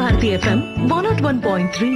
Bharati FM one naught one point three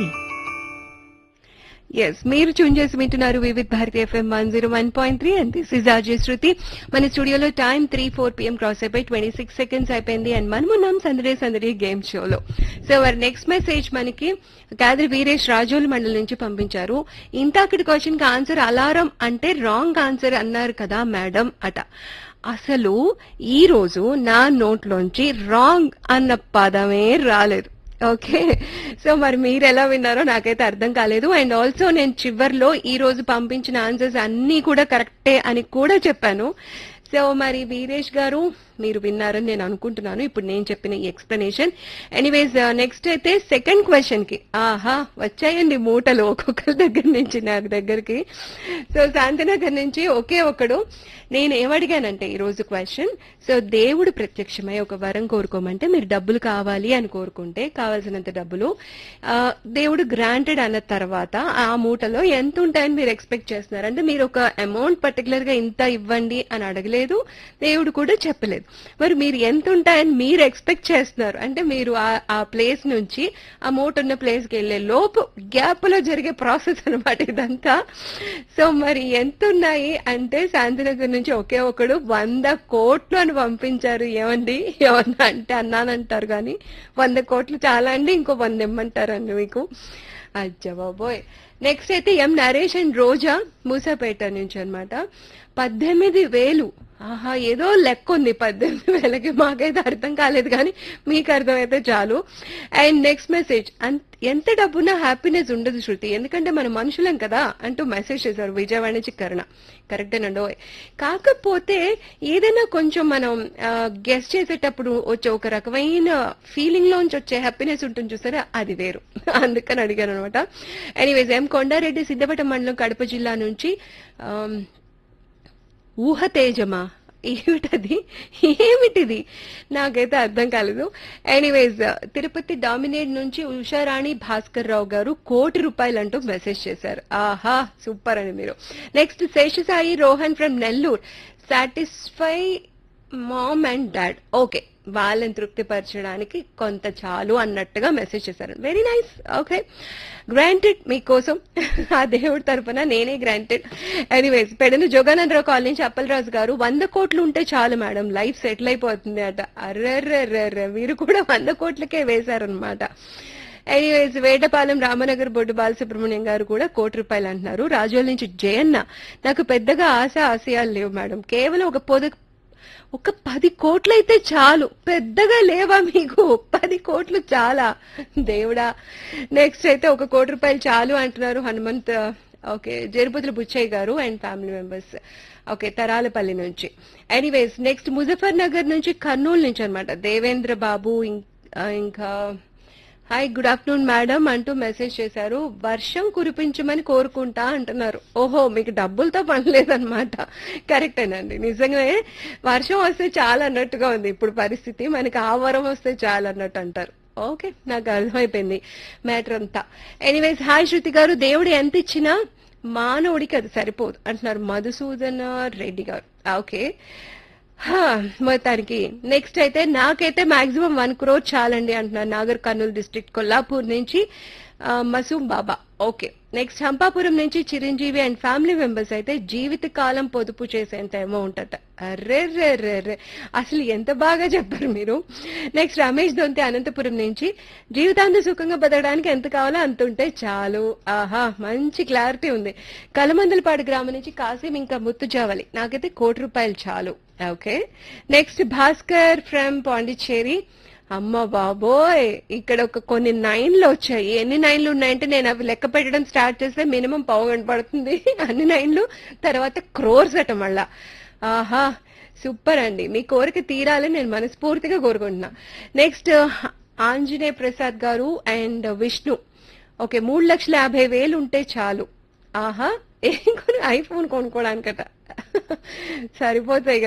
ఎస్ మీరు చూన్ చేసి వింటున్నారు Vividh Bharati FM one zero one point three and this is RJ Shruti మన స్టూడియోలో time three four PM cross అయిపోయి ట్వంటీ సిక్స్ సెకండ్స్ అయిపోయింది అండ్ మనం ఉన్నాం సందడే సందడి గేమ్ షోలో సో వారి నెక్స్ట్ మెసేజ్ మనకి కాదరి వీరేష్ రాజోల్ మండలి నుంచి పంపించారు ఇంతాకటి క్వశ్చన్ కి ఆన్సర్ అలారం అంటే రాంగ్ ఆన్సర్ అన్నారు కదా మేడం అట అసలు ఈ రోజు నా నోట్లోంచి రాంగ్ అన్న పదమే రాలేదు ఓకే సో మరి మీరు ఎలా విన్నారో నాకైతే అర్థం కాలేదు అండ్ ఆల్సో నేను చివర్లో ఈ రోజు పంపించిన ఆన్సర్స్ అన్ని కూడా కరెక్టే అని కూడా చెప్పాను సో మరి వీరేష్ గారు మీరు విన్నారని నేను అనుకుంటున్నాను ఇప్పుడు నేను చెప్పిన ఈ ఎక్స్ప్లెనేషన్ ఎనీవేస్ నెక్స్ట్ అయితే సెకండ్ క్వశ్చన్ కి ఆహా వచ్చాయండి మూటలు ఒక్కొక్కరి దగ్గర నుంచి నాకు దగ్గరికి సో శాంతినగర్ నుంచి ఒకే ఒకడు నేను ఏమడిగానంటే ఈ రోజు క్వశ్చన్ సో దేవుడు ప్రత్యక్షమై ఒక వరం కోరుకోమంటే మీరు డబ్బులు కావాలి అని కోరుకుంటే కావాల్సినంత డబ్బులు ఆ, దేవుడు గ్రాంటెడ్ అన్న తర్వాత ఆ మూటలో ఎంత ఉంటాయని మీరు ఎక్స్పెక్ట్ చేస్తున్నారు అంటే మీరు ఒక అమౌంట్ పర్టికులర్ గా ఇంత ఇవ్వండి అని అడగలేదు దేవుడు కూడా చెప్పలేదు మరి మీరు ఎంత ఉంటాయని మీరు ఎక్స్పెక్ట్ చేస్తున్నారు అంటే మీరు ఆ- ఆ ప్లేస్ నుంచి ఆ మూట ఉన్న ప్లేస్ కి వెళ్లే లోపు గ్యాప్ లో జరిగే ప్రాసెస్ అన్నమాట ఇదంతా సో మరి ఎంత ఉన్నాయి అంటే శాంతినగర్ నుంచి ఒకే ఒకడు వంద కోట్లు అని పంపించారు ఏమండి ఏమన్నా అంటే అన్నానంటారు కానీ వంద కోట్లు చాలా అండి ఇంకో వంద ఇమ్మంటారండి మీకు అచ్చా బాబోయ్ నెక్స్ట్ అయితే ఎం నరేష్ అండ్ రోజా మూసాపేట నుంచి అన్నమాట పద్దెనిమిది వేలు ఆహా ఏదో లెక్క ఉంది పద్దెనిమిది వేలకి మాకైతే అర్థం కాలేదు కానీ మీకు అర్థమైతే చాలు అండ్ నెక్స్ట్ మెసేజ్ ఎంత డబ్బున్నా హ్యాపీనెస్ ఉండదు శృతి ఎందుకంటే మన మనుషులం కదా అంటూ మెసేజ్ చేశారు విజయవాడ నుంచి కరుణ కరెక్టేనండి ఓయ్. కాకపోతే ఏదైనా కొంచెం మనం గెస్ట్ చేసేటప్పుడు వచ్చే ఒక రకమైన ఫీలింగ్ లోంచి వచ్చే హ్యాపీనెస్ ఉంటుంది చూసారా అది వేరు అందుకని అడిగాను అనమాట ఎనీవేస్ ఎం కొండారెడ్డి సిద్ధపట్నం మండలం కడప జిల్లా నుంచి ఆమ్, ఊహ తేజమా ఏమిటది ఏమిటిది నాకైతే అర్థం కాలేదు ఎనీవేస్ తిరుపతి డామినేట్ నుంచి ఉషారాణి భాస్కర్ రావు గారు కోటి రూపాయలు అంటూ మెసేజ్ చేశారు ఆహా సూపర్ అని మీరు next Seshasai Rohan from Nellore satisfy mom and dad okay వాళ్ళని తృప్తిపరచడానికి కొంత చాలు అన్నట్టుగా మెసేజ్ చేశారు వెరీ నైస్ ఓకే గ్రాంటెడ్ మీకోసం ఆ దేవుడి తరపున నేనే granted anyways Pedana Joganandarao colony నుంచి అప్పలరాజు గారు వంద కోట్లు ఉంటే చాలు మేడం లైఫ్ సెటిల్ అయిపోతుంది అట అర్రర్రర్ర మీరు కూడా వంద కోట్లకే వేశారనమాట ఎనీవేస్ వేటపాలెం రామనగర్ బొడ్డు బాలసుబ్రహ్మణ్యం గారు కూడా కోటి రూపాయలు అంటున్నారు రాజోల నుంచి జయన్న నాకు పెద్దగా ఆశ ఆశయాలు లేవు మేడం కేవలం ఒక పొద ఒక పది కోట్లయితే చాలు పెద్దగా లేవా మీకు పది కోట్లు చాలా దేవుడా నెక్స్ట్ అయితే ఒక కోటి రూపాయలు చాలు అంటున్నారు Hanumanth okay Jarupathula Buchaiah garu and family members okay Tarlapalli నుంచి ఎనీవేస్ నెక్స్ట్ ముజఫర్ నగర్ నుంచి కర్నూలు నుంచి అన్నమాట దేవేంద్ర బాబు ఇం- ఆ, ఇంకా హాయ్ గుడ్ ఆఫ్టర్నూన్ మేడం అంటూ మెసేజ్ చేశారు వర్షం కురిపించమని కోరుకుంటా అంటున్నారు ఓహో మీకు డబ్బులతో పని లేదనమాట కరెక్టేనండి నిజంగానే వర్షం వస్తే చాలా అన్నట్టుగా ఉంది ఇప్పుడు పరిస్థితి మనకి ఆ వరం వస్తే చాలా అన్నట్టు అంటారు ఓకే నాకు అర్థమైపోయింది మ్యాటర్ అంతా ఎనీవేస్ హాయ్ శృతి గారు దేవుడు ఎంత ఇచ్చినా మానవుడికి అది సరిపోదు అంటున్నారు మధుసూదన్ రెడ్డి గారు ఓకే హా, మొత్తానికి నెక్స్ట్ అయితే నాకైతే మాక్సిమం వన్ క్రోర్ చాలండి అంటున్నారు నాగర్ కర్నూలు డిస్ట్రిక్ట్ కొల్లాపూర్ నుంచి ఆ, మసూమ్ బాబా ఓకే నెక్స్ట్ హంపాపురం నుంచి చిరంజీవి అండ్ ఫ్యామిలీ మెంబర్స్ అయితే జీవిత కాలం పొదుపు చేసేంత అమౌంట్ అట అర్రే రే రే రే అసలు ఎంత బాగా చెప్పారు మీరు నెక్స్ట్ రమేష్ దొంతి అనంతపురం నుంచి జీవితాంత సుఖంగా బతకడానికి ఎంత కావాలో అంత ఉంటే చాలు ఆహా మంచి క్లారిటీ ఉంది కలమందలపాడు గ్రామం నుంచి కాసిం ఇంకా ముత్తుజావలి నాకైతే కోటి రూపాయలు చాలు okay next Bhaskar from Pondicherry అమ్మ బాబోయ్ ఇక్కడ ఒక కొన్ని నైన్లు వచ్చాయి ఎన్ని నైన్లు ఉన్నాయంటే నేను అవి లెక్క పెట్టడం స్టార్ట్ చేస్తే మినిమం పావు గంట పడుతుంది అన్ని నైన్లు తర్వాత క్రోర్స్ అట మళ్ళా ఆహా సూపర్ అండి మీ కోరిక తీరాలని నేను మనస్ఫూర్తిగా కోరుకుంటున్నా నెక్స్ట్ ఆంజనేయ ప్రసాద్ గారు అండ్ విష్ణు ఓకే మూడు లక్షల యాభై వేలు ఉంటే చాలు ఆహా ఏం కొని ఐఫోన్ కొనుక్కోవడానికట సరిపోతాయి కదా